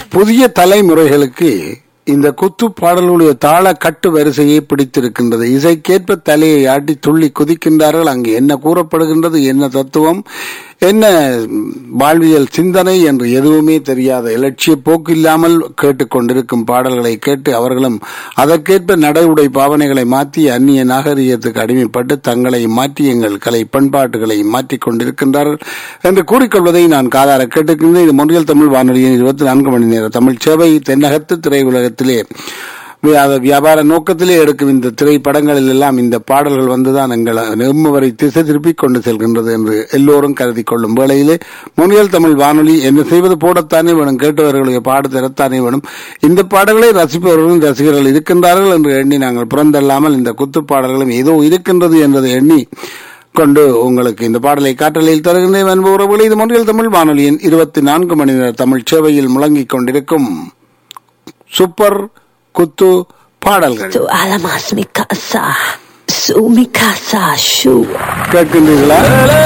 புதிய தலைமுறைகளுக்கு இந்த குத்து பாடலுடைய தாள கட்டு வரிசையை பிடித்திருக்கின்றது இசைக்கேற்ப தலையை ஆட்டி துள்ளி குதிக்கின்றார்கள் அங்கு என்ன கூறப்படுகின்றது என்ன தத்துவம் என்ன வாழ்வியல் சிந்தனை என்று எதுவுமே தெரியாத இலட்சிய போக்கு இல்லாமல் கேட்டுக்கொண்டிருக்கும் பாடல்களை கேட்டு அவர்களும் அதற்கேற்ப நடை உடை பாவனைகளை மாற்றி அந்நிய நாகரிகத்துக்கு அடிமைப்பட்டு தங்களை மாற்றி எங்கள் கலை பண்பாட்டுகளை மாற்றிக் கொண்டிருக்கின்றார்கள் என்று கூறிக்கொள்வதை நான் காதார கேட்டுக்கின்றேன் இது மொழியல் தமிழ் வானொலியின் இருபத்தி நான்கு மணி நேர தமிழ் சேவை தென்னகத்து திரையுலகத்திலே வி- வியாபார நோக்கத்திலே எடுக்கும் இந்த திரைப்படங்களில் எல்லாம் இந்த பாடல்கள் வந்துதான் எங்களை எம்மவரை திசை திருப்பிக் கொண்டு செல்கின்றது என்று எல்லோரும் கருதி கொள்ளும் வேளையிலே முனியல் தமிழ் வானொலி என்ன செய்வது போடத்தானே வேணும் கேட்டவர்களுக்கு பாடு தரத்தானே வேணும் இந்த பாடல்களை ரசிப்பவர்களும் ரசிகர்கள் இருக்கின்றார்கள் என்று எண்ணி நாங்கள் புறந்தல்லாமல் இந்த குத்து பாடல்களும் ஏதோ இருக்கின்றது என்பதை எண்ணி கொண்டு உங்களுக்கு இந்த பாடலை காற்றலையில் தருகின்றேன் அன்பு உறவுகளை இது முன்னில் தமிழ் வானொலியின் இருபத்தி நான்கு மணி நேர தமிழ் சேவையில் முழங்கிக் கொண்டிருக்கும் சூப்பர் குத்து பாடல்கள் Tu alamas mi casa, su mi casa, shu. கேட்கின்றீர்களா